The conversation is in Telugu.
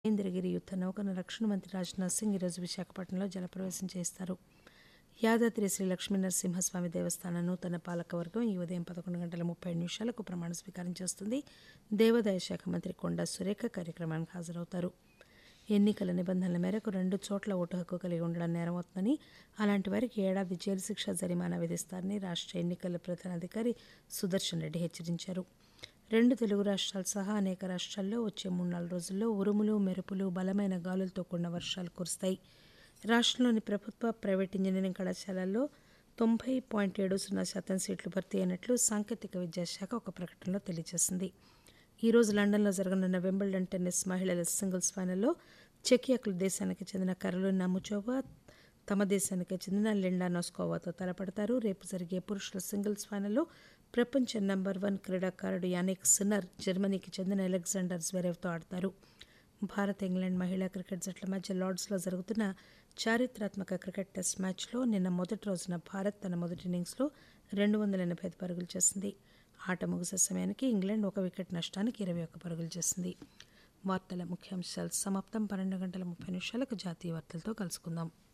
ఇంద్రగిరి యుద్ద నౌకను రక్షణ మంత్రి రాజ్నాథ్ సింగ్ ఈరోజు విశాఖపట్నంలో జలప్రవేశం చేస్తారు యాదాద్రి శ్రీ లక్ష్మీ నరసింహస్వామి దేవస్థానం నూతన పాలకవర్గం ఈ ఉదయం పదకొండు గంటల ముప్పై నిమిషాలకు ప్రమాణ స్వీకారం చేస్తుంది దేవాదాయ శాఖ మంత్రి కొండా సురేఖ కార్యక్రమానికి హాజరవుతారు ఎన్నికల నిబంధనల మేరకు రెండు చోట్ల ఓటు హక్కు కలిగి ఉండడం నేరమవుతుందని అలాంటి వారికి ఏడాది జైలు శిక్ష జరిమానా విధిస్తారని రాష్ట్ర ఎన్నికల ప్రధానాధికారి సుదర్శన్ రెడ్డి హెచ్చరించారు రెండు తెలుగు రాష్ట్రాలు సహా అనేక రాష్ట్రాల్లో వచ్చే మూడు నాలుగు రోజుల్లో ఉరుములు మెరుపులు బలమైన గాలులతో కూడిన వర్షాలు కురుస్తాయి రాష్ట్రంలోని ప్రభుత్వ ప్రైవేట్ ఇంజనీరింగ్ కళాశాలల్లో తొంభై పాయింట్ ఏడు సున్నా శాతం సీట్లు భర్తీ అయినట్లు సాంకేతిక విద్యాశాఖ ఒక ప్రకటనలో తెలియజేసింది ఈ రోజు లండన్లో జరగనున్న వింబుల్డన్ టెన్నిస్ మహిళల సింగిల్స్ ఫైనల్లో చెకియాకుల దేశానికి చెందిన కరోలినా ముచోవా తమ దేశానికి చెందిన లిండా నోస్కోవాతో తలపడతారు రేపు జరిగే పురుషుల సింగిల్స్ ఫైనల్లో ప్రపంచ నంబర్ వన్ క్రీడాకారుడు యానిక్ సిన్నర్ జర్మనీకి చెందిన అలెగ్జాండర్ జ్వెరేవ్తో ఆడతారు భారత్ ఇంగ్లాండ్ మహిళా క్రికెట్ జట్ల మధ్య లార్డ్స్లో జరుగుతున్న చారిత్రాత్మక క్రికెట్ టెస్ట్ మ్యాచ్లో నిన్న మొదటి రోజున భారత్ తన మొదటి ఇన్నింగ్స్లో రెండు వందల ఎనభై ఐదు పరుగులు చేసింది ఆట ముగిసే సమయానికి ఇంగ్లాండ్ ఒక వికెట్ నష్టానికి ఇరవై ఒక్క పరుగులు చేసింది వార్తల ముఖ్యాంశాలు సమాప్తం పన్నెండు గంటల ముప్పై నిమిషాలకు జాతీయ వార్తలతో కలుసుకుందాం